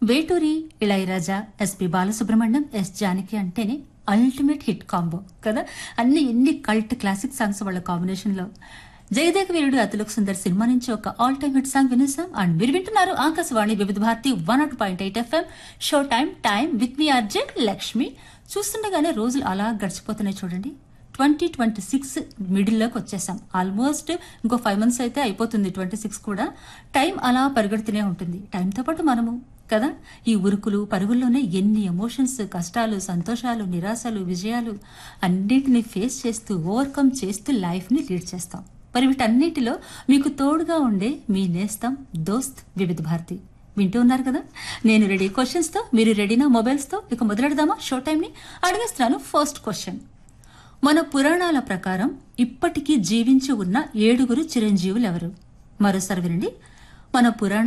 Veturi Ilaiyaraaja SP Balasubrahmanyam S Janaki అంటేనే ultimate hit combo కదా అన్ని ఎన్ని కల్ట్ క్లాసిక్ సాంగ్స్ వాళ్ళ కాంబినేషన్ లో జయదేక వీరుడు అతులకు సుందర్ సినిమా నుంచి ఒక ఆల్ టైమ్ హిట్ సాంగ్ వినేసాం అండ్ మీరు వింటున్నారు Akashvani Vividh Bharati one naught point eight FM show time time with me RJ Lakshmi చూస్తుండగానే రోజులు అలా గడిచిపోతున్నాయి చూడండి ట్వంటీ ట్వంటీ సిక్స్ మిడిల్లోకి వచ్చేసాం ఆల్మోస్ట్ ఇంకో ఫైవ్ మంత్స్ అయితే అయిపోతుంది ట్వంటీ సిక్స్ కూడా టైం అలా పరిగెడుతూనే ఉంటుంది టైంతో పాటు మనము కదా ఈ ఉరుకులు పరుగుల్లోనే ఎన్ని ఎమోషన్స్ కష్టాలు సంతోషాలు నిరాశలు విజయాలు అన్నిటిని ఫేస్ చేస్తూ ఓవర్కమ్ చేస్తూ లైఫ్ని లీడ్ చేస్తాం మరి వీటన్నిటిలో మీకు తోడుగా ఉండే మీ నేస్తం దోస్త్ వివిధ భారతి వింటూ ఉన్నారు కదా నేను రెడీ క్వశ్చన్స్తో మీరు రెడీనా మొబైల్స్తో ఇక మొదలెడదామా షో టైంని అడిగేస్తున్నాను ఫస్ట్ క్వశ్చన్ మన పురాణాల ప్రకారం ఇప్పటికీ జీవించి ఉన్న ఏడుగురు చిరంజీవులు ఎవరు మరోసారి వినండి మన పురాణ